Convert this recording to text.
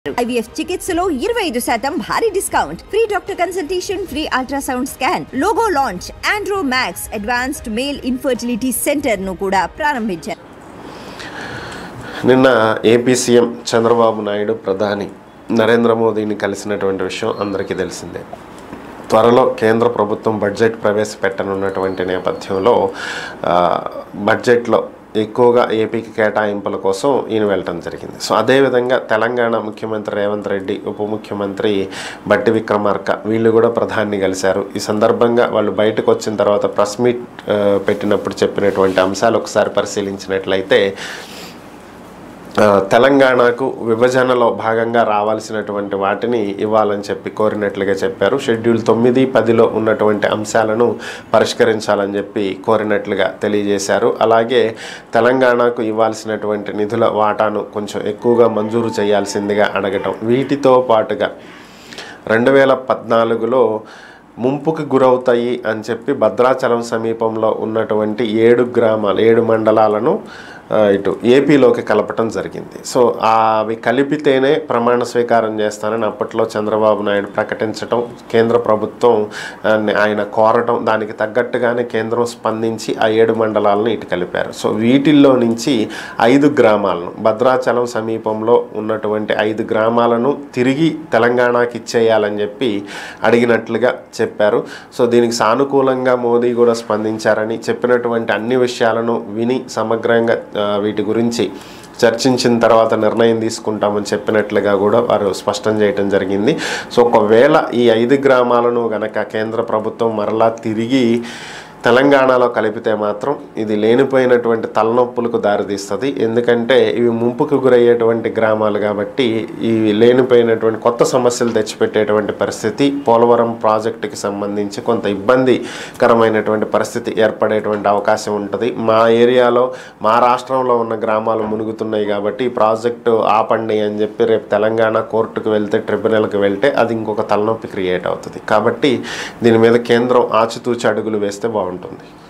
IVF చికిత్సలో ఇరవై ఐదు శాతం భారీ discount free doctor consultation free ultrasound scan logo launch Andromax advanced male infertility centre ను కూడా ప్రారంభించారు నిన్న ఏపీ సీఎం చంద్రబాబు నాయుడు ప్రధాని నరేంద్ర మోదీని కలిసినటువంటి విషయం అందరికీ తెలిసిందే త్వరలో కేంద్ర ప్రభుత్వం బడ్జెట్ ప్రవేశపెట్టనున్నటువంటి నేపథ్యంలో ఆ, బడ్జెట్లో ఎక్కువగా ఏపీకి కేటాయింపుల కోసం ఈయన వెళ్ళటం జరిగింది సో అదేవిధంగా తెలంగాణ ముఖ్యమంత్రి రేవంత్ రెడ్డి ఉప ముఖ్యమంత్రి బట్టి విక్రమార్క వీళ్ళు కూడా ప్రధాని కలిశారు ఈ సందర్భంగా వాళ్ళు బయటకు వచ్చిన తర్వాత ప్రెస్ మీట్ ఆ, పెట్టినప్పుడు చెప్పినటువంటి అంశాలు ఒకసారి పరిశీలించినట్లయితే ఆ, తెలంగాణకు విభజనలో భాగంగా రావాల్సినటువంటి వాటిని ఇవ్వాలని చెప్పి కోరినట్లుగా చెప్పారు షెడ్యూల్ తొమ్మిది పదిలో ఉన్నటువంటి అంశాలను పరిష్కరించాలని చెప్పి కోరినట్లుగా తెలియజేశారు అలాగే తెలంగాణకు ఇవ్వాల్సినటువంటి నిధుల వాటాను కొంచెం ఎక్కువగా మంజూరు చేయాల్సిందిగా అడగటం వీటితో పాటుగా రెండు వేల పద్నాలుగులో ముంపుకు గురవుతాయి అని చెప్పి భద్రాచలం సమీపంలో ఉన్నటువంటి ఏడు గ్రామాలు ఏడు మండలాలను ఆ, ఇటు ఏపీలోకి కలపటం జరిగింది సో ఆ అవి కలిపితేనే ప్రమాణ స్వీకారం చేస్తానని అప్పట్లో చంద్రబాబు నాయుడు ప్రకటించటం కేంద్ర ప్రభుత్వం ఆ, ఆయన కోరటం దానికి తగ్గట్టుగానే కేంద్రం స్పందించి ఆ ఏడు మండలాలను ఇటు కలిపారు సో వీటిల్లో నుంచి ఐదు గ్రామాలను భద్రాచలం సమీపంలో ఉన్నటువంటి ఐదు గ్రామాలను తిరిగి తెలంగాణకి ఇచ్చేయాలని చెప్పి అడిగినట్లుగా చెప్పారు సో దీనికి సానుకూలంగా మోదీ కూడా స్పందించారని చెప్పినటువంటి అన్ని విషయాలను విని సమగ్రంగా ఆ, వీటి గురించి చర్చించిన తర్వాత నిర్ణయం తీసుకుంటామని చెప్పినట్లుగా కూడా వారు స్పష్టం చేయటం జరిగింది సో ఒకవేళ ఈ ఐదు గ్రామాలను గనక కేంద్ర ప్రభుత్వం మరలా తిరిగి తెలంగాణలో కలిపితే మాత్రం ఇది లేనిపోయినటువంటి తలనొప్పులకు దారితీస్తుంది ఎందుకంటే ఇవి ముంపుకు గురయ్యేటువంటి గ్రామాలు కాబట్టి ఇవి లేనిపోయినటువంటి కొత్త సమస్యలు తెచ్చిపెట్టేటువంటి పరిస్థితి పోలవరం ప్రాజెక్టుకి సంబంధించి కొంత ఇబ్బందికరమైనటువంటి పరిస్థితి ఏర్పడేటువంటి అవకాశం ఉంటుంది మా ఏరియాలో మా రాష్ట్రంలో ఉన్న గ్రామాలు మునుగుతున్నాయి కాబట్టి ఈ ప్రాజెక్టు ఆపండి అని చెప్పి రేపు తెలంగాణ కోర్టుకు వెళ్తే ట్రిబ్యునల్కి వెళ్తే అది ఇంకొక తలనొప్పి క్రియేట్ అవుతుంది కాబట్టి దీని మీద కేంద్రం ఆచితూచి అడుగులు వేస్తే బాగుంటుంది